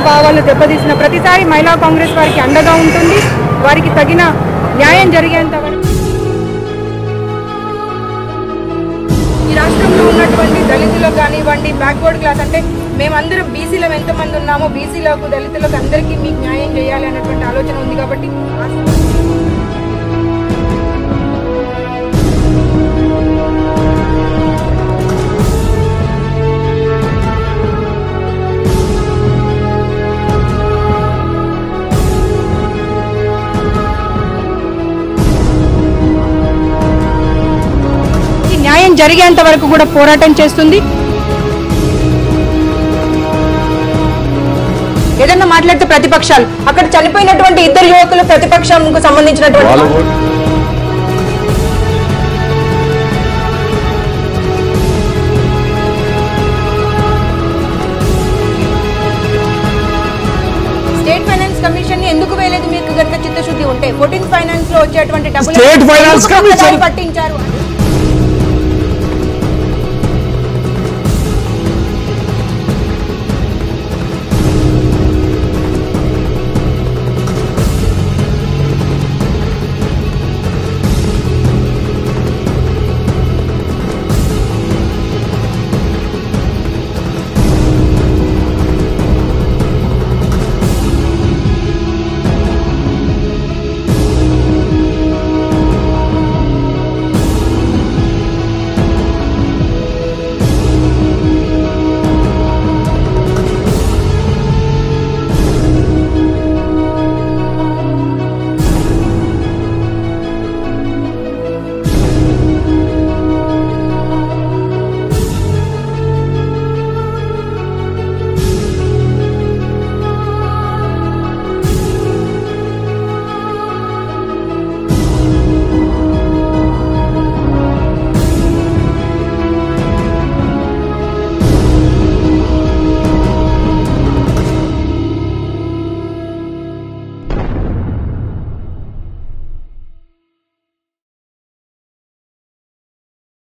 భావాలను దెబ్బతీసిన ప్రతిసారి మహిళా కాంగ్రెస్ వారికి అండగా ఉంటుంది వారికి తగిన న్యాయం జరిగేంత వరకు ఈ రాష్ట్రంలో ఉన్నటువంటి దళితులకు కానివ్వండి బ్యాక్వర్డ్ క్లాస్ అంటే మేమందరం బీసీలో ఎంతమంది ఉన్నామో బీసీలకు దళితులకు అందరికీ మీకు న్యాయం చేయాలి అనేటువంటి ఆలోచన ఉంది కాబట్టి ఈ న్యాయం జరిగేంత వరకు కూడా పోరాటం చేస్తుంది ఏదన్నా మాట్లాడితే ప్రతిపక్షాలు అక్కడ చనిపోయినటువంటి ఇద్దరు యువకులు ప్రతిపక్షంకు సంబంధించినటువంటి వాళ్ళు కూడా స్టేట్ ఫైనాన్స్ కమిషన్ ని ఎందుకు వేయలేదు మీకు గనుక చిత్తశుద్ధి ఉంటే ఫోర్టీన్ ఫైనాన్స్ లో వచ్చేటువంటి డబ్బులు State Finance ఎందుకు Commission- పక్కదారి పట్టించారు